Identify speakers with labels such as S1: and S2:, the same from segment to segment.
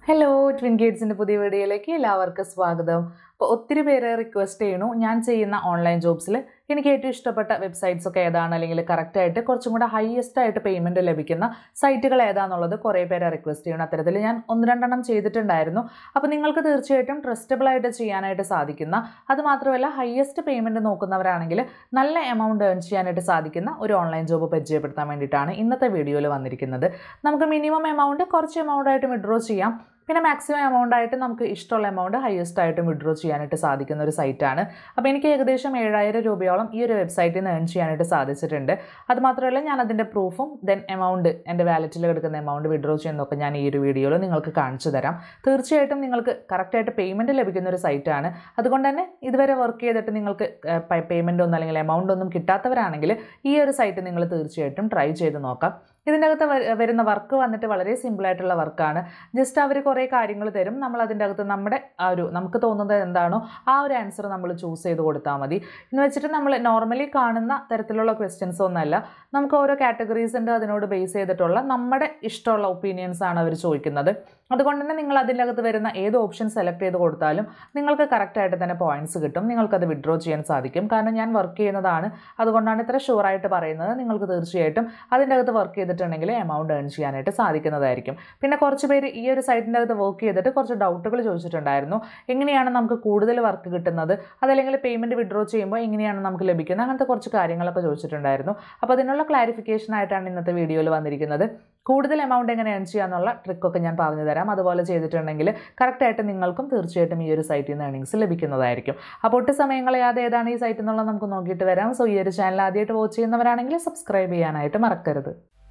S1: hello twin ഗേറ്റ്സിൻ്റെ പുതിയ വീഡിയോയിലേക്ക് എല്ലാവർക്കും സ്വാഗതം അപ്പോൾ ഒത്തിരി പേര് റിക്വസ്റ്റ് ചെയ്യണു ഞാൻ ചെയ്യുന്ന ഓൺലൈൻ ജോബ്സിൽ എനിക്ക് ഏറ്റവും ഇഷ്ടപ്പെട്ട വെബ്സൈറ്റ്സ് ഒക്കെ ഏതാണ് അല്ലെങ്കിൽ കറക്റ്റായിട്ട് കുറച്ചും കൂടെ ഹയസ്റ്റ് ആയിട്ട് പേയ്മെൻറ്റ് ലഭിക്കുന്ന സൈറ്റുകൾ ഏതാണെന്നുള്ളത് കുറേ പേര് റിക്വസ്റ്റ് ചെയ്യണം അത്തരത്തിൽ ഞാൻ ഒന്ന് രണ്ടെണ്ണം ചെയ്തിട്ടുണ്ടായിരുന്നു അപ്പോൾ നിങ്ങൾക്ക് തീർച്ചയായിട്ടും ട്രസ്റ്റബിൾ ആയിട്ട് ചെയ്യാനായിട്ട് സാധിക്കുന്ന അത് മാത്രമല്ല ഹയസ്റ്റ് പേയ്മെൻറ്റ് നോക്കുന്നവരാണെങ്കിൽ നല്ല എമൗണ്ട് ഏൺ ചെയ്യാനായിട്ട് സാധിക്കുന്ന ഒരു ഓൺലൈൻ ജോബ് പരിചയപ്പെടുത്താൻ വേണ്ടിയിട്ടാണ് ഇന്നത്തെ വീഡിയോയിൽ വന്നിരിക്കുന്നത് നമുക്ക് മിനിമം എമൗണ്ട് കുറച്ച് എമൗണ്ട് ആയിട്ട് വിഡ്രോ ചെയ്യാം പിന്നെ മാക്സിമം എമൗണ്ട് ആയിട്ട് നമുക്ക് ഇഷ്ടമുള്ള എമൗണ്ട് ഹയസ്റ്റ് ആയിട്ട് വിഡ്രോ ചെയ്യാനായിട്ട് സാധിക്കുന്ന ഒരു സൈറ്റാണ് അപ്പോൾ എനിക്ക് ഏകദേശം ഏഴായിരം രൂപയോളം ഈ ഒരു വെബ്സൈറ്റിൽ നിന്ന് ഏൺ ചെയ്യാനായിട്ട് സാധിച്ചിട്ടുണ്ട് അത് മാത്രമല്ല ഞാൻ അതിൻ്റെ പ്രൂഫും ദെൻ എമൗണ്ട് എൻ്റെ വാലറ്റിൽ കിടക്കുന്ന എമൗണ്ട് വിഡ്രോ ചെയ്യുന്നതൊക്കെ ഞാൻ ഈ ഒരു വീഡിയോയിൽ നിങ്ങൾക്ക് കാണിച്ചു തരാം തീർച്ചയായിട്ടും നിങ്ങൾക്ക് കറക്റ്റായിട്ട് പേയ്മെൻറ്റ് ലഭിക്കുന്ന ഒരു സൈറ്റാണ് അതുകൊണ്ട് തന്നെ ഇതുവരെ വർക്ക് ചെയ്തിട്ട് നിങ്ങൾക്ക് പേയ്മെൻ്റ് ഒന്നും അല്ലെങ്കിൽ എമൗണ്ട് ഒന്നും കിട്ടാത്തവരാണെങ്കിൽ ഈ ഒരു സൈറ്റ് നിങ്ങൾ തീർച്ചയായിട്ടും ട്രൈ ചെയ്ത് നോക്കാം ഇതിൻ്റെ അകത്ത് വ- വരുന്ന വർക്ക് വന്നിട്ട് വളരെ സിമ്പിളായിട്ടുള്ള വർക്കാണ് ജസ്റ്റ് അവർ കുറേ കാര്യങ്ങൾ തരും നമ്മൾ അതിൻ്റെ അകത്ത് നമ്മുടെ ആ ഒരു നമുക്ക് തോന്നുന്നത് എന്താണോ ആ ഒരു ആൻസർ നമ്മൾ ചൂസ് ചെയ്ത് കൊടുത്താൽ മതി എന്ന് വെച്ചിട്ട് നമ്മൾ നോർമലി കാണുന്ന തരത്തിലുള്ള ക്വസ്റ്റ്യൻസ് ഒന്നല്ല നമുക്ക് ഓരോ കാറ്റഗറീസ് ഉണ്ട് അതിനോട് ബേസ് ചെയ്തിട്ടുള്ള നമ്മുടെ ഇഷ്ടമുള്ള ഒപ്പീനിയൻസ് ആണ് അവർ ചോദിക്കുന്നത് അതുകൊണ്ട് തന്നെ നിങ്ങൾ അതിൻ്റെ അകത്ത് വരുന്ന ഏത് ഓപ്ഷൻ സെലക്ട് ചെയ്ത് കൊടുത്താലും നിങ്ങൾക്ക് കറക്റ്റായിട്ട് തന്നെ പോയിന്റ്സ് കിട്ടും നിങ്ങൾക്കത് വിഡ്രോ ചെയ്യാൻ സാധിക്കും കാരണം ഞാൻ വർക്ക് ചെയ്യുന്നതാണ് അതുകൊണ്ടാണ് ഇത്ര ഷുവറായിട്ട് പറയുന്നത് നിങ്ങൾക്ക് തീർച്ചയായിട്ടും അതിൻ്റെ അകത്ത് വർക്ക് ചെയ്തിട്ടുണ്ടെങ്കിൽ എമൗണ്ട് ഏൺ ചെയ്യാനായിട്ട് സാധിക്കുന്നതായിരിക്കും പിന്നെ കുറച്ച് പേര് ഈ ഒരു സൈറ്റിൻ്റെ അകത്ത് വർക്ക് ചെയ്തിട്ട് കുറച്ച് ഡൗട്ടുകൾ ചോദിച്ചിട്ടുണ്ടായിരുന്നു എങ്ങനെയാണ് നമുക്ക് കൂടുതൽ വർക്ക് കിട്ടുന്നത് അതല്ലെങ്കിൽ പേയ്മെൻറ്റ് വിഡ്രോ ചെയ്യുമ്പോൾ എങ്ങനെയാണ് നമുക്ക് ലഭിക്കുന്നത് അങ്ങനത്തെ കുറച്ച് കാര്യങ്ങളൊക്കെ ചോദിച്ചിട്ടുണ്ടായിരുന്നു അപ്പോൾ അതിനുള്ള ക്ലാരിഫിക്കേഷൻ ആയിട്ടാണ് ഇന്നത്തെ വീഡിയോയിൽ വന്നിരിക്കുന്നത് കൂടുതൽ എമൗണ്ട് എങ്ങനെ ഏൺ ചെയ്യാന്നുള്ള ട്രിക്കൊക്കെ ഞാൻ പറഞ്ഞു തരാം അതുപോലെ ചെയ്തിട്ടുണ്ടെങ്കിൽ കറക്റ്റായിട്ട് നിങ്ങൾക്കും തീർച്ചയായിട്ടും ഈ ഒരു സൈറ്റിൽ നിന്ന് ഏണിങ്സ് ലഭിക്കുന്നതായിരിക്കും അപ്പോൾ ഒട്ട് സമയം കളയാതെ ഏതാണ് ഈ സൈറ്റ് എന്നുള്ളത് നമുക്ക് നോക്കിയിട്ട് വരാം സോ ഈ ഒരു ചാനൽ ആദ്യമായിട്ട് വാച്ച് ചെയ്യുന്നവരാണെങ്കിൽ സബ്സ്ക്രൈബ് ചെയ്യാനായിട്ട് മറക്കരുത്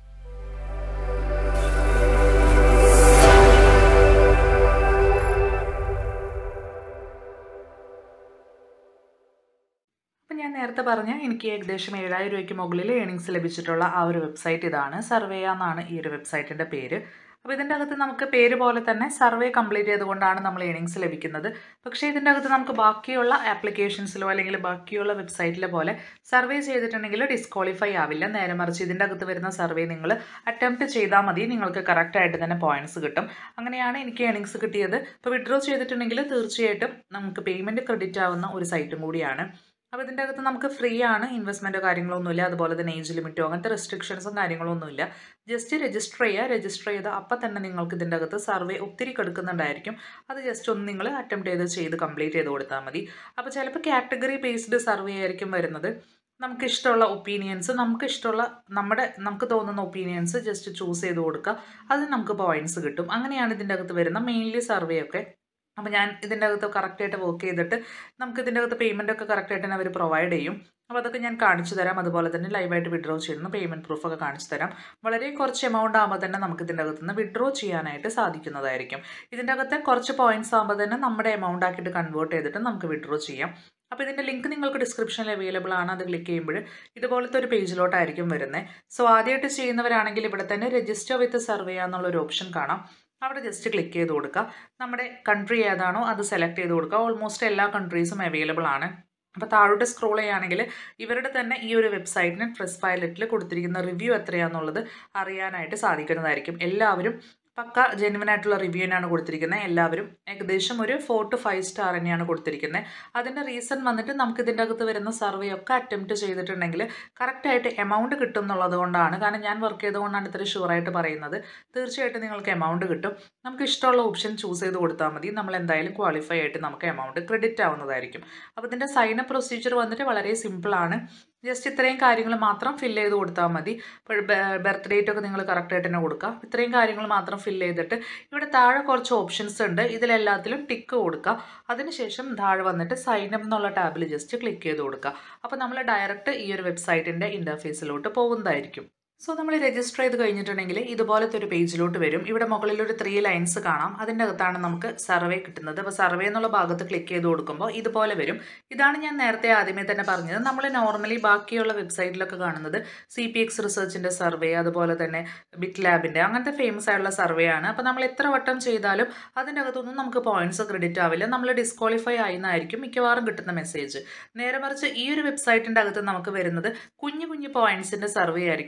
S1: അപ്പം ഞാൻ നേരത്തെ പറഞ്ഞ എനിക്ക് ഏകദേശം ഏഴായിരം രൂപയ്ക്ക് മുകളിൽ ഏണിങ്സ് ലഭിച്ചിട്ടുള്ള ആ ഒരു വെബ്സൈറ്റ് ഇതാണ് സർവേയ എന്നാണ് ഈ ഒരു വെബ്സൈറ്റിൻ്റെ പേര് അപ്പോൾ ഇതിൻ്റെ അകത്ത് നമുക്ക് പേര് പോലെ തന്നെ സർവേ കംപ്ലീറ്റ് ചെയ്തുകൊണ്ടാണ് നമ്മൾ ഏണിങ്സ് ലഭിക്കുന്നത് പക്ഷേ ഇതിൻ്റെ അകത്ത് നമുക്ക് ബാക്കിയുള്ള ആപ്ലിക്കേഷൻസിലോ അല്ലെങ്കിൽ ബാക്കിയുള്ള വെബ്സൈറ്റിലെ പോലെ സർവേ ചെയ്തിട്ടുണ്ടെങ്കിൽ ഡിസ്ക്വാളിഫൈ ആവില്ല നേരെ മറിച്ച് ഇതിൻ്റെ അകത്ത് വരുന്ന സർവേ നിങ്ങൾ അറ്റംപ്റ്റ് ചെയ്താൽ മതി നിങ്ങൾക്ക് കറക്റ്റായിട്ട് തന്നെ പോയിന്റ്സ് കിട്ടും അങ്ങനെയാണ് എനിക്ക് ഏണിങ്സ് കിട്ടിയത് ഇപ്പോൾ വിഡ്രോ ചെയ്തിട്ടുണ്ടെങ്കിൽ തീർച്ചയായിട്ടും നമുക്ക് പേയ്മെൻറ്റ് ക്രെഡിറ്റ് ആവുന്ന ഒരു സൈറ്റും കൂടിയാണ് അപ്പോൾ ഇതിൻ്റെ അകത്ത് നമുക്ക് ഫ്രീ ആണ് ഇൻവെസ്റ്റ്മെൻറ്റോ കാര്യങ്ങളൊന്നുമില്ല അതുപോലെ തന്നെ ഏജ് ലിമിറ്റോ അങ്ങനത്തെ റെസ്ട്രിക്ഷൻസും കാര്യങ്ങളൊന്നുമില്ല ജസ്റ്റ് രജിസ്റ്റർ ചെയ്യുക രജിസ്റ്റർ ചെയ്ത് അപ്പം തന്നെ നിങ്ങൾക്ക് ഇതിൻ്റെ അകത്ത് സർവേ ഒത്തിരി കൊടുക്കുന്നുണ്ടായിരിക്കും അത് ജസ്റ്റ് ഒന്ന് നിങ്ങൾ അറ്റംപ്റ്റ് ചെയ്ത് ചെയ്ത് കംപ്ലീറ്റ് ചെയ്ത് കൊടുത്താൽ മതി അപ്പോൾ ചിലപ്പോൾ കാറ്റഗറി ബേസ്ഡ് സർവേ ആയിരിക്കും വരുന്നത് നമുക്ക് ഇഷ്ടമുള്ള ഒപ്പീനിയൻസ് നമുക്ക് ഇഷ്ടമുള്ള നമ്മുടെ നമുക്ക് തോന്നുന്ന ഒപ്പീനിയൻസ് ജസ്റ്റ് ചൂസ് ചെയ്ത് കൊടുക്കുക അതിന് നമുക്ക് പോയിന്റ്സ് കിട്ടും അങ്ങനെയാണ് ഇതിൻ്റെ അകത്ത് വരുന്ന മെയിൻലി സർവേ ഒക്കെ അപ്പോൾ ഞാൻ ഇതിൻ്റെ അകത്ത് കറക്റ്റായിട്ട് വർക്ക് ചെയ്തിട്ട് നമുക്ക് ഇതിൻ്റെ അകത്ത് പേയ്മെൻ്റ് ഒക്കെ കറക്റ്റായിട്ട് തന്നെ അവർ പ്രൊവൈഡ് ചെയ്യും അപ്പോൾ അതൊക്കെ ഞാൻ കാണിച്ചു തരാം അതുപോലെ തന്നെ ലൈവായിട്ട് വിഡ്രോ ചെയ്യുന്നു പേയ്മെൻറ്റ് പ്രൂഫൊക്കെ കാണിച്ചു തരാം വളരെ കുറച്ച് എമൗണ്ട് ആകുമ്പോൾ തന്നെ നമുക്ക് ഇതിൻ്റെ അകത്ത് നിന്ന് വിഡ്രോ ചെയ്യാനായിട്ട് സാധിക്കുന്നതായിരിക്കും ഇതിൻ്റെ അകത്ത് കുറച്ച് പോയിന്റ്സ് ആകുമ്പോൾ തന്നെ നമ്മുടെ എമൗണ്ട് ആക്കിയിട്ട് കൺവേർട്ട് ചെയ്തിട്ട് നമുക്ക് വിഡ്രോ ചെയ്യാം അപ്പോൾ ഇതിൻ്റെ ലിങ്ക് നിങ്ങൾക്ക് ഡിസ്ക്രിപ്ഷനിൽ അവൈലബിൾ ആണ് അത് ക്ലിക്ക് ചെയ്യുമ്പോൾ ഇതുപോലത്തെ ഒരു പേജിലോട്ടായിരിക്കും വരുന്നത് സോ ആദ്യമായിട്ട് ചെയ്യുന്നവരാണെങ്കിൽ ഇവിടെ തന്നെ രജിസ്റ്റർ വിത്ത് സർവേ എന്നുള്ളൊരു ഓപ്ഷൻ കാണാം അവിടെ ജസ്റ്റ് ക്ലിക്ക് ചെയ്ത് കൊടുക്കുക നമ്മുടെ കൺട്രി ഏതാണോ അത് സെലക്ട് ചെയ്ത് കൊടുക്കുക ഓൾമോസ്റ്റ് എല്ലാ കൺട്രീസും അവൈലബിൾ ആണ് അപ്പോൾ താഴോട്ട് സ്ക്രോൾ ചെയ്യുകയാണെങ്കിൽ ഇവരുടെ തന്നെ ഈ ഒരു വെബ്സൈറ്റിന് ട്രസ് പൈലറ്റിൽ കൊടുത്തിരിക്കുന്ന റിവ്യൂ എത്രയാണെന്നുള്ളത് അറിയാനായിട്ട് സാധിക്കുന്നതായിരിക്കും എല്ലാവരും പക്ക ജെനുവൻ ആയിട്ടുള്ള റിവ്യൂ തന്നെയാണ് കൊടുത്തിരിക്കുന്നത് എല്ലാവരും ഏകദേശം ഒരു ഫോർ ടു ഫൈവ് സ്റ്റാർ തന്നെയാണ് കൊടുത്തിരിക്കുന്നത് അതിൻ്റെ റീസൺ വന്നിട്ട് നമുക്ക് ഇതിൻ്റെ അകത്ത് വരുന്ന സർവേ ഒക്കെ അറ്റംപ്റ്റ് ചെയ്തിട്ടുണ്ടെങ്കിൽ കറക്റ്റായിട്ട് എമൗണ്ട് കിട്ടും എന്നുള്ളത് കൊണ്ടാണ് കാരണം ഞാൻ വർക്ക് ചെയ്തുകൊണ്ടാണ് ഇത്ര ഷുവറായിട്ട് പറയുന്നത് തീർച്ചയായിട്ടും നിങ്ങൾക്ക് എമൗണ്ട് കിട്ടും നമുക്ക് ഇഷ്ടമുള്ള ഓപ്ഷൻ ചൂസ് ചെയ്ത് കൊടുത്താൽ മതി നമ്മൾ എന്തായാലും ക്വാളിഫൈ ആയിട്ട് നമുക്ക് എമൗണ്ട് ക്രെഡിറ്റ് ആവുന്നതായിരിക്കും അപ്പോൾ ഇതിൻ്റെ സൈൻ അപ്പ് പ്രൊസീജിയർ വന്നിട്ട് വളരെ സിമ്പിളാണ് ജസ്റ്റ് ഇത്രയും കാര്യങ്ങൾ മാത്രം ഫില്ല് ചെയ്ത് കൊടുത്താൽ മതി ഇപ്പോൾ ബർത്ത് ഡേറ്റ് ഒക്കെ നിങ്ങൾ കറക്റ്റായിട്ട് തന്നെ കൊടുക്കുക ഇത്രയും കാര്യങ്ങൾ മാത്രം ഫില്ല് ചെയ്തിട്ട് ഇവിടെ താഴെ കുറച്ച് ഓപ്ഷൻസ് ഉണ്ട് ഇതിലെല്ലാത്തിലും ടിക്ക് കൊടുക്കുക അതിനുശേഷം താഴെ വന്നിട്ട് സൈൻ അപ്പ് എന്നുള്ള ടാബിൽ ജസ്റ്റ് ക്ലിക്ക് ചെയ്ത് കൊടുക്കുക അപ്പോൾ നമ്മൾ ഡയറക്റ്റ് ഈ ഒരു വെബ്സൈറ്റിൻ്റെ ഇൻ്റർഫേസിലോട്ട് പോകുന്നതായിരിക്കും സോ നമ്മൾ രജിസ്റ്റർ ചെയ്ത് കഴിഞ്ഞിട്ടുണ്ടെങ്കിൽ ഇതുപോലത്തെ ഒരു പേജിലോട്ട് വരും ഇവിടെ മുകളിൽ ഒരു ത്രീ ലൈൻസ് കാണാം അതിൻ്റെ അകത്താണ് നമുക്ക് സർവേ കിട്ടുന്നത് അപ്പോൾ സർവേ എന്നുള്ള ഭാഗത്ത് ക്ലിക്ക് ചെയ്ത് കൊടുക്കുമ്പോൾ ഇതുപോലെ വരും ഇതാണ് ഞാൻ നേരത്തെ ആദ്യമേ തന്നെ പറഞ്ഞത് നമ്മൾ നോർമലി ബാക്കിയുള്ള വെബ്സൈറ്റിലൊക്കെ കാണുന്നത് സി പി എക്സ് റിസർച്ചിൻ്റെ സർവേ അതുപോലെ തന്നെ ബിറ്റ് ലാബിൻ്റെ അങ്ങനത്തെ ഫേമസ് ആയിട്ടുള്ള സർവേ ആണ് അപ്പോൾ നമ്മൾ എത്ര വട്ടം ചെയ്താലും അതിൻ്റെ അകത്തൊന്നും നമുക്ക് പോയിന്റ്സ് ക്രെഡിറ്റ് ആവില്ല നമ്മൾ ഡിസ്ക്വാളിഫൈ ആയിരുന്നായിരിക്കും മിക്കവാറും കിട്ടുന്ന മെസ്സേജ് നേരെ മറിച്ച് ഈ ഒരു വെബ്സൈറ്റിൻ്റെ അകത്ത് നമുക്ക് വരുന്നത് കുഞ്ഞു കുഞ്ഞു പോയിന്റ്സിൻ്റെ സർവേ ആയിരിക്കും പക്ഷെ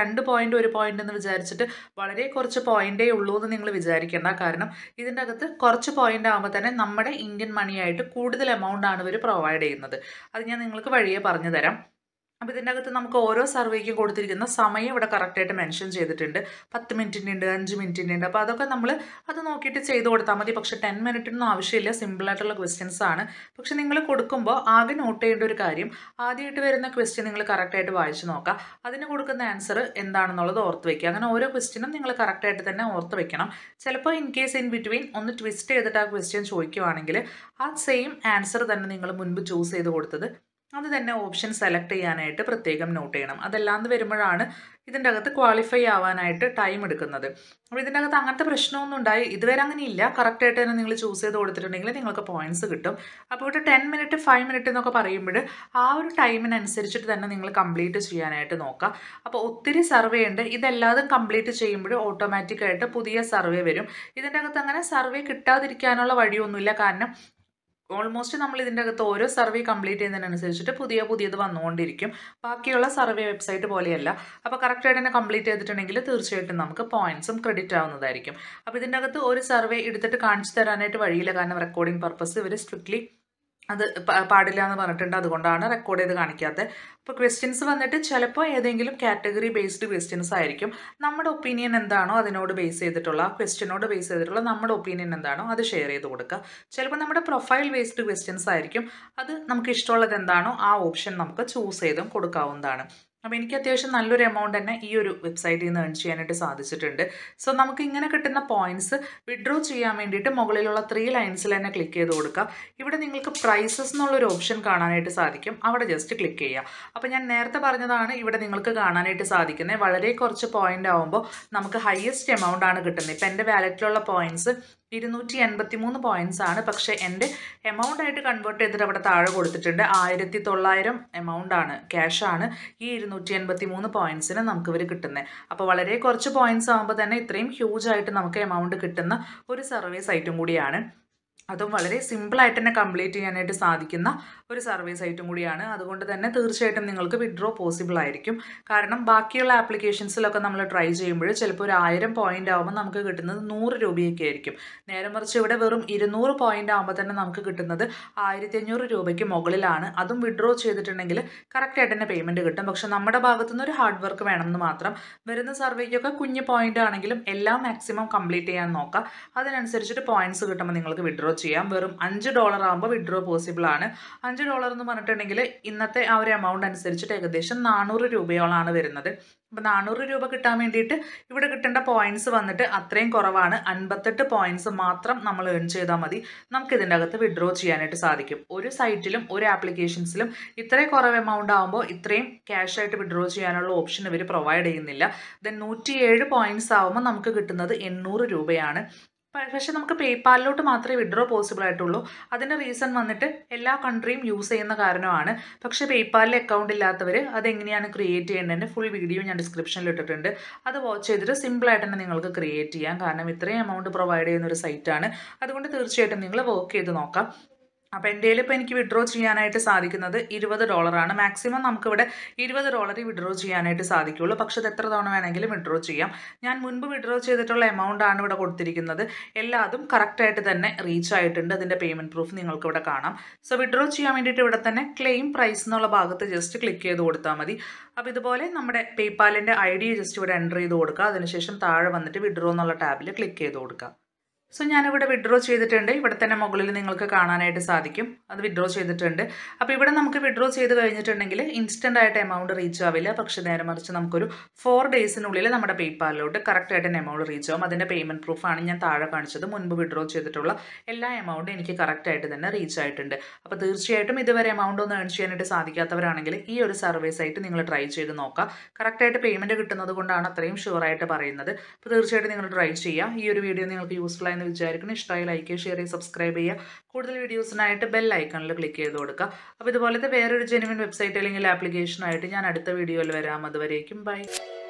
S1: രണ്ട് പോയിന്റ് ഒരു പോയിന്റ് എന്ന് വിചാരിച്ചിട്ട് വളരെ കുറച്ച് പോയിന്റേ ഉള്ളൂ എന്ന് നിങ്ങൾ വിചാരിക്കേണ്ട കാരണം ഇതിൻ്റെ അകത്ത് കുറച്ച് പോയിന്റ് ആകുമ്പോൾ തന്നെ നമ്മുടെ ഇന്ത്യൻ മണിയായിട്ട് കൂടുതൽ എമൗണ്ട് ആണ് ഇവർ പ്രൊവൈഡ് ചെയ്യുന്നത് അത് ഞാൻ നിങ്ങൾക്ക് വഴിയെ പറഞ്ഞു തരാം അപ്പോൾ ഇതിൻ്റെ അകത്ത് നമുക്ക് ഓരോ സർവേക്കും കൊടുത്തിരിക്കുന്ന സമയം ഇവിടെ കറക്റ്റായിട്ട് മെൻഷൻ ചെയ്തിട്ടുണ്ട് പത്ത് മിനിറ്റിൻ്റെ ഉണ്ട് അഞ്ച് മിനിറ്റിൻ്റെ ഉണ്ട് അപ്പോൾ അതൊക്കെ നമ്മൾ അത് നോക്കിയിട്ട് ചെയ്ത് കൊടുത്താൽ മതി പക്ഷേ ടെൻ മിനിറ്റിനൊന്നും ആവശ്യമില്ല സിമ്പിളായിട്ടുള്ള ക്വസ്റ്റ്യൻസ് ആണ് പക്ഷെ നിങ്ങൾ കൊടുക്കുമ്പോൾ ആകെ നോട്ട് ചെയ്യേണ്ട ഒരു കാര്യം ആദ്യമായിട്ട് വരുന്ന ക്വസ്റ്റ്യൻ നിങ്ങൾ കറക്റ്റായിട്ട് വായിച്ച് നോക്കുക അതിന് കൊടുക്കുന്ന ആൻസർ എന്താണെന്നുള്ളത് ഓർത്ത് വയ്ക്കുക അങ്ങനെ ഓരോ ക്വസ്റ്റ്യനും നിങ്ങൾ കറക്റ്റായിട്ട് തന്നെ ഓർത്ത് വെക്കണം ചിലപ്പോൾ ഇൻ കേസ് ഇൻ ബിറ്റ്വീൻ ഒന്ന് ട്വിസ്റ്റ് ചെയ്തിട്ട് ആ ക്വസ്റ്റ്യൻ ചോദിക്കുവാണെങ്കിൽ ആ സെയിം ആൻസർ തന്നെ നിങ്ങൾ മുൻപ് ചൂസ് ചെയ്ത് കൊടുത്തത് അത് തന്നെ ഓപ്ഷൻ സെലക്ട് ചെയ്യാനായിട്ട് പ്രത്യേകം നോട്ട് ചെയ്യണം അതല്ലാന്ന് വരുമ്പോഴാണ് ഇതിൻ്റെ അകത്ത് ക്വാളിഫൈ ആവാനായിട്ട് ടൈം എടുക്കുന്നത് അപ്പോൾ ഇതിൻ്റെ അകത്ത് അങ്ങനത്തെ പ്രശ്നമൊന്നും ഉണ്ടായി ഇതുവരെ അങ്ങനെ ഇല്ല കറക്റ്റായിട്ട് തന്നെ നിങ്ങൾ ചൂസ് ചെയ്ത് കൊടുത്തിട്ടുണ്ടെങ്കിൽ നിങ്ങൾക്ക് പോയിന്റ്സ് കിട്ടും അപ്പോൾ ഇവിടെ ടെൻ മിനിറ്റ് ഫൈവ് മിനിറ്റ് എന്നൊക്കെ പറയുമ്പോൾ ആ ഒരു ടൈമിനനുസരിച്ചിട്ട് തന്നെ നിങ്ങൾ കംപ്ലീറ്റ് ചെയ്യാനായിട്ട് നോക്കുക അപ്പോൾ ഒത്തിരി സർവേ ഉണ്ട് ഇതെല്ലാതും കംപ്ലീറ്റ് ചെയ്യുമ്പോൾ ഓട്ടോമാറ്റിക്കായിട്ട് പുതിയ സർവേ വരും ഇതിൻ്റെ അകത്ത് അങ്ങനെ സർവേ കിട്ടാതിരിക്കാനുള്ള വഴിയൊന്നുമില്ല കാരണം ഓൾമോസ്റ്റ് നമ്മൾ ഇതിൻ്റെ അകത്ത് ഓരോ സർവേ കംപ്ലീറ്റ് ചെയ്യുന്നതിനനുസരിച്ചിട്ട് പുതിയ പുതിയത് വന്നുകൊണ്ടിരിക്കും ബാക്കിയുള്ള സർവേ വെബ്സൈറ്റ് പോലെയല്ല അപ്പോൾ കറക്റ്റായിട്ട് തന്നെ കംപ്ലീറ്റ് ചെയ്തിട്ടുണ്ടെങ്കിൽ തീർച്ചയായിട്ടും നമുക്ക് പോയിന്റ്സും ക്രെഡിറ്റ് ആവുന്നതായിരിക്കും അപ്പോൾ ഇതിൻ്റെ അകത്ത് ഒരു സർവേ എടുത്തിട്ട് കാണിച്ചു തരാനായിട്ട് വഴിയില്ല കാരണം റെക്കോർഡിംഗ് പർപ്പസ് ഇവർ സ്ട്രിക്ട്ലി അത് പ- പാടില്ല എന്ന് പറഞ്ഞിട്ടുണ്ട് അതുകൊണ്ടാണ് റെക്കോർഡ് ചെയ്ത് കാണിക്കാത്തത് അപ്പോൾ ക്വസ്റ്റ്യൻസ് വന്നിട്ട് ചിലപ്പോൾ ഏതെങ്കിലും കാറ്റഗറി ബേസ്ഡ് ക്വസ്റ്റ്യൻസ് ആയിരിക്കും നമ്മുടെ ഒപ്പീനിയൻ എന്താണോ അതിനോട് ബേസ് ചെയ്തിട്ടുള്ള ആ ക്വസ്റ്റ്യനോട് ബേസ് ചെയ്തിട്ടുള്ള നമ്മുടെ ഒപ്പീനിയൻ എന്താണോ അത് ഷെയർ ചെയ്ത് കൊടുക്കുക ചിലപ്പോൾ നമ്മുടെ പ്രൊഫൈൽ ബേസ്ഡ് ക്വസ്റ്റ്യൻസ് ആയിരിക്കും അത് നമുക്ക് ഇഷ്ടമുള്ളത് എന്താണോ ആ ഓപ്ഷൻ നമുക്ക് ചൂസ് ചെയ്തും കൊടുക്കാവുന്നതാണ് അപ്പോൾ എനിക്ക് അത്യാവശ്യം നല്ലൊരു എമൗണ്ട് തന്നെ ഈ ഒരു വെബ്സൈറ്റിൽ നിന്ന് ഏൺ ചെയ്യാനായിട്ട് സാധിച്ചിട്ടുണ്ട് സോ നമുക്ക് ഇങ്ങനെ കിട്ടുന്ന പോയിന്റ്സ് വിഡ്രോ ചെയ്യാൻ വേണ്ടിയിട്ട് മുകളിലുള്ള ത്രീ ലൈൻസിൽ തന്നെ ക്ലിക്ക് ചെയ്ത് കൊടുക്കുക ഇവിടെ നിങ്ങൾക്ക് പ്രൈസസ് എന്നുള്ളൊരു ഓപ്ഷൻ കാണാനായിട്ട് സാധിക്കും അവിടെ ജസ്റ്റ് ക്ലിക്ക് ചെയ്യുക അപ്പോൾ ഞാൻ നേരത്തെ പറഞ്ഞതാണ് ഇവിടെ നിങ്ങൾക്ക് കാണാനായിട്ട് സാധിക്കുന്നത് വളരെ കുറച്ച് പോയിന്റ് ആകുമ്പോൾ നമുക്ക് ഹയസ്റ്റ് എമൗണ്ട് ആണ് കിട്ടുന്നത് ഇപ്പം എൻ്റെ വാലറ്റിലുള്ള പോയിന്റ്സ് ഇരുന്നൂറ്റി എൺപത്തി മൂന്ന് പോയിന്റ്സ് ആണ് പക്ഷേ എൻ്റെ എമൗണ്ട് ആയിട്ട് കൺവേർട്ട് ചെയ്തിട്ട് അവിടെ താഴെ കൊടുത്തിട്ടുണ്ട് ആയിരത്തി തൊള്ളായിരം എമൗണ്ട് ആണ് ക്യാഷ് ആണ് ഈ ഇരുന്നൂറ്റി എൺപത്തി മൂന്ന് പോയിന്റ്സിന് നമുക്ക് ഇവർ കിട്ടുന്നത് അപ്പോൾ വളരെ കുറച്ച് പോയിന്റ്സ് ആകുമ്പോൾ തന്നെ ഇത്രയും ഹ്യൂജ് ആയിട്ട് നമുക്ക് എമൗണ്ട് കിട്ടുന്ന ഒരു സർവേ സൈറ്റും കൂടിയാണ് അതും വളരെ സിമ്പിളായിട്ട് തന്നെ കംപ്ലീറ്റ് ചെയ്യാനായിട്ട് സാധിക്കുന്ന ഒരു സർവേ സൈറ്റും കൂടിയാണ് അതുകൊണ്ട് തന്നെ തീർച്ചയായിട്ടും നിങ്ങൾക്ക് വിഡ്രോ പോസിബിൾ ആയിരിക്കും കാരണം ബാക്കിയുള്ള ആപ്ലിക്കേഷൻസിലൊക്കെ നമ്മൾ ട്രൈ ചെയ്യുമ്പോൾ ചിലപ്പോൾ ഒരു ആയിരം പോയിന്റ് ആകുമ്പോൾ നമുക്ക് കിട്ടുന്നത് നൂറ് രൂപയൊക്കെ ആയിരിക്കും നേരെ മറിച്ച് ഇവിടെ വെറും ഇരുന്നൂറ് പോയിന്റ് ആകുമ്പോൾ തന്നെ നമുക്ക് കിട്ടുന്നത് ആയിരത്തി അഞ്ഞൂറ് രൂപയ്ക്ക് മുകളിലാണ് അതും വിഡ്രോ ചെയ്തിട്ടുണ്ടെങ്കിൽ കറക്റ്റായിട്ട് തന്നെ പേയ്മെൻറ്റ് കിട്ടും പക്ഷെ നമ്മുടെ ഭാഗത്തുനിന്ന് ഒരു ഹാർഡ് വർക്ക് വേണമെന്ന് മാത്രം വരുന്ന സർവേക്കൊക്കെ കുഞ്ഞ് പോയിന്റ് ആണെങ്കിലും എല്ലാം മാക്സിമം കംപ്ലീറ്റ് ചെയ്യാൻ നോക്കുക അതിനനുസരിച്ചിട്ട് പോയിന്റ്സ് കിട്ടുമ്പോൾ നിങ്ങൾക്ക് വിഡ്രോ ചെയ്യാം വെറും അഞ്ച് ഡോളർ ആകുമ്പോൾ വിഡ്രോ പോസിബിൾ ആണ് അഞ്ച് ഡോളർ എന്ന് പറഞ്ഞിട്ടുണ്ടെങ്കിൽ ഇന്നത്തെ ആ ഒരു എമൗണ്ട് അനുസരിച്ചിട്ട് ഏകദേശം നാനൂറ് രൂപയോളാണ് വരുന്നത് അപ്പോൾ നാനൂറ് രൂപ കിട്ടാൻ വേണ്ടിയിട്ട് ഇവിടെ കിട്ടേണ്ട പോയിന്റ്സ് വന്നിട്ട് അത്രയും കുറവാണ് അൻപത്തെട്ട് പോയിന്റ്സ് മാത്രം നമ്മൾ ഏൺ ചെയ്താൽ മതി നമുക്ക് ഇതിൻ്റെ അകത്ത് വിഡ്രോ ചെയ്യാനായിട്ട് സാധിക്കും ഒരു സൈറ്റിലും ഒരു ആപ്ലിക്കേഷൻസിലും ഇത്രയും കുറവ് എമൗണ്ട് ആകുമ്പോൾ ഇത്രയും ക്യാഷ് ആയിട്ട് വിഡ്രോ ചെയ്യാനുള്ള ഓപ്ഷൻ ഇവർ പ്രൊവൈഡ് ചെയ്യുന്നില്ല ദെൻ നൂറ്റിയേഴ് പോയിന്റ്സ് ആകുമ്പോൾ നമുക്ക് കിട്ടുന്നത് എണ്ണൂറ് രൂപയാണ് പ- പക്ഷെ നമുക്ക് പേപ്പാലിലോട്ട് മാത്രമേ വിഡ്രോ പോസിബിൾ ആയിട്ടുള്ളൂ അതിൻ്റെ റീസൺ വന്നിട്ട് എല്ലാ കൺട്രിയും യൂസ് ചെയ്യുന്ന കാരണമാണ് പക്ഷേ പേപ്പാലിൽ അക്കൗണ്ട് ഇല്ലാത്തവർ അതെങ്ങനെയാണ് ക്രിയേറ്റ് ചെയ്യേണ്ടതിൻ്റെ ഫുൾ വീഡിയോ ഞാൻ ഡിസ്ക്രിപ്ഷനിൽ ഇട്ടിട്ടുണ്ട് അത് വാച്ച് ചെയ്തിട്ട് സിമ്പിളായിട്ട് തന്നെ നിങ്ങൾക്ക് ക്രിയേറ്റ് ചെയ്യാം കാരണം ഇത്രയും എമൗണ്ട് പ്രൊവൈഡ് ചെയ്യുന്ന ഒരു സൈറ്റാണ് അതുകൊണ്ട് തീർച്ചയായിട്ടും നിങ്ങൾ വർക്ക് ചെയ്ത് നോക്കാം അപ്പോൾ എൻ്റെ ഇപ്പോൾ എനിക്ക് വിഡ്രോ ചെയ്യാനായിട്ട് സാധിക്കുന്നത് ഇരുപത് ഡോളറാണ് മാക്സിമം നമുക്കിവിടെ ഇരുപത് ഡോളർ വിഡ്രോ ചെയ്യാനായിട്ട് സാധിക്കുള്ളൂ പക്ഷെ അത് എത്ര തവണ വേണമെങ്കിലും വിഡ്രോ ചെയ്യാം ഞാൻ മുൻപ് വിഡ്രോ ചെയ്തിട്ടുള്ള എമൗണ്ട് ആണ് ഇവിടെ കൊടുത്തിരിക്കുന്നത് എല്ലാതും കറക്റ്റായിട്ട് തന്നെ റീച്ച് ആയിട്ടുണ്ട് അതിൻ്റെ പേയ്മെൻറ്റ് പ്രൂഫ് നിങ്ങൾക്ക് ഇവിടെ കാണാം സോ വിഡ്രോ ചെയ്യാൻ വേണ്ടിയിട്ട് ഇവിടെ തന്നെ ക്ലെയിം പ്രൈസ് എന്നുള്ള ഭാഗത്ത് ജസ്റ്റ് ക്ലിക്ക് ചെയ്ത് കൊടുത്താൽ മതി അപ്പോൾ ഇതുപോലെ നമ്മുടെ പേപ്പാലിൻ്റെ ഐ ഡി ജസ്റ്റ് ഇവിടെ എൻ്റർ ചെയ്ത് കൊടുക്കുക അതിനുശേഷം താഴെ വന്നിട്ട് വിഡ്രോ എന്നുള്ള ടാബിൽ ക്ലിക്ക് ചെയ്ത് കൊടുക്കുക സോ ഞാനിവിടെ വിഡ്രോ ചെയ്തിട്ടുണ്ട് ഇവിടെ തന്നെ മുകളിൽ നിങ്ങൾക്ക് കാണാനായിട്ട് സാധിക്കും അത് വിഡ്രോ ചെയ്തിട്ടുണ്ട് അപ്പോൾ ഇവിടെ നമുക്ക് വിഡ്രോ ചെയ്ത് കഴിഞ്ഞിട്ടുണ്ടെങ്കിൽ ഇൻസ്റ്റൻ്റ് ആയിട്ട് എമൗണ്ട് റീച്ച് ആവില്ല പക്ഷേ നേരെ മറിച്ച് നമുക്കൊരു ഫോർ ഡേയ്സിനുള്ളിൽ നമ്മുടെ പേയ്പാലിലോട്ട് കറക്റ്റ് ആയിട്ട് എമൗണ്ട് റീച്ച് ആവും അതിൻ്റെ പേയ്മെൻറ്റ് പ്രൂഫാണ് ഞാൻ താഴെ കാണിച്ചത് മുൻപ് വിഡ്രോ ചെയ്തിട്ടുള്ള എല്ലാ എമൗണ്ടും എനിക്ക് കറക്റ്റ് ആയിട്ട് തന്നെ റീച്ച് ആയിട്ടുണ്ട് അപ്പോൾ തീർച്ചയായിട്ടും ഇതുവരെ എമൗണ്ട് ഒന്നും ഏൺ ചെയ്യാനായിട്ട് സാധിക്കാത്തവരാണെങ്കിൽ ഈ ഒരു സർവേ സൈറ്റ് നിങ്ങൾ ട്രൈ ചെയ്ത് നോക്കുക കറക്റ്റായിട്ട് പേയ്മെൻറ്റ് കിട്ടുന്നത് കൊണ്ടാണ് അത്രയും ഷുവറായിട്ട് പറയുന്നത് അപ്പോൾ തീർച്ചയായിട്ടും നിങ്ങൾ ട്രൈ ചെയ്യുക ഈ ഒരു വീഡിയോ നിങ്ങൾക്ക് യൂസ്ഫുൾ ആയെന്ന് വിചാരിക്കുന്നു ഇഷ്ടമായി ലൈക്ക് ചെയ്യുക ഷെയർ ചെയ്യുക സബ്സ്ക്രൈബ് ചെയ്യുക കൂടുതൽ വീഡിയോസിനായിട്ട് ബെൽ ഐക്കണിൽ ക്ലിക്ക് ചെയ്ത് കൊടുക്കുക അപ്പോൾ ഇതുപോലത്തെ വേറൊരു ജെനുവിൻ വെബ്സൈറ്റ് അല്ലെങ്കിൽ ആപ്ലിക്കേഷനായിട്ട് ഞാൻ അടുത്ത വീഡിയോയിൽ വരാം അതുവരേക്കും ബൈ